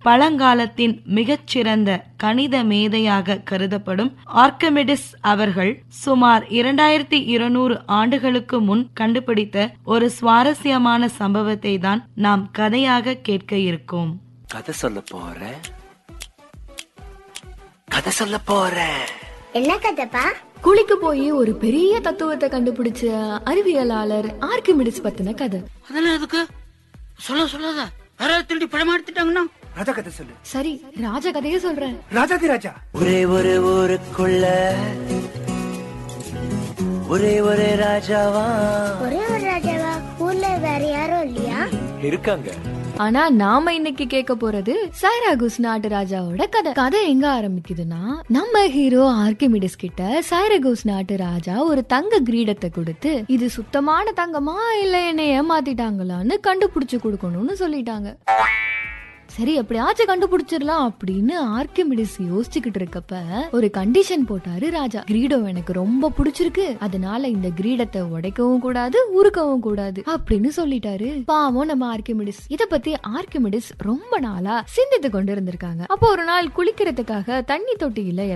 பழங்காலத்தின் மிகச்சிறந்த கணித மேதையாக கருதப்படும் ஆர்கமிடிஸ் அவர்கள் சுமார் இரண்டாயிரத்தி இருநூறு ஆண்டுகளுக்கு முன் கண்டுபிடித்த ஒரு சுவாரஸ்யமான சம்பவத்தை தான் நாம் கதையாக கேட்க இருக்கோம் கதை சொல்ல போறேன் கதை சொல்ல போறேன் என்ன கதைப்பா குளிக்க போய் ஒரு பெரிய தத்துவத்தை கண்டுபிடிச்ச அறிவியலாளர் ஆர்கிமிடிஸ் பத்தின கதை அதெல்லாம் எதுக்கு சொல்ல சொல்லாத யாராவது திருடி பழமா எடுத்துட்டாங்கன்னா ராஜா கதை சொல்லு சரி ராஜா கதையே சொல்றேன் ராஜாதி ராஜா ஒரே ஒரு ஊருக்குள்ள ஒரே ஒரே ராஜாவா ஒரே ஒரு ராஜாவா ஊர்ல வேற யாரும் இல்லையா இருக்காங்க ஆனா நாம இன்னைக்கு கேட்க போறது சைராகுஸ் நாட்டு ராஜாவோட கதை கதை எங்க ஆரம்பிக்குதுன்னா நம்ம ஹீரோ ஆர்கிமிடிஸ் கிட்ட சைரகுஸ் நாட்டு ராஜா ஒரு தங்க கிரீடத்தை கொடுத்து இது சுத்தமான தங்கமா இல்ல என்ன ஏமாத்திட்டாங்களான்னு கண்டுபிடிச்சு கொடுக்கணும்னு சொல்லிட்டாங்க சரி எப்படியாச்சும் கண்டுபிடிச்சிடலாம் அப்படின்னு ஆர்கிமிடிஸ் யோசிச்சுக்கிட்டு இருக்கப்ப ஒரு கண்டிஷன் போட்டாரு ராஜா கிரீடம் எனக்கு ரொம்ப பிடிச்சிருக்கு அதனால இந்த கிரீடத்தை உடைக்கவும் கூடாது உருக்கவும் கூடாது அப்படின்னு சொல்லிட்டாரு பாவம் நம்ம ஆர்கிமிடிஸ் இத பத்தி ஆர்கிமிடிஸ் ரொம்ப நாளா சிந்தித்து கொண்டு இருந்திருக்காங்க அப்போ ஒரு நாள் குளிக்கிறதுக்காக தண்ணி தொட்டியில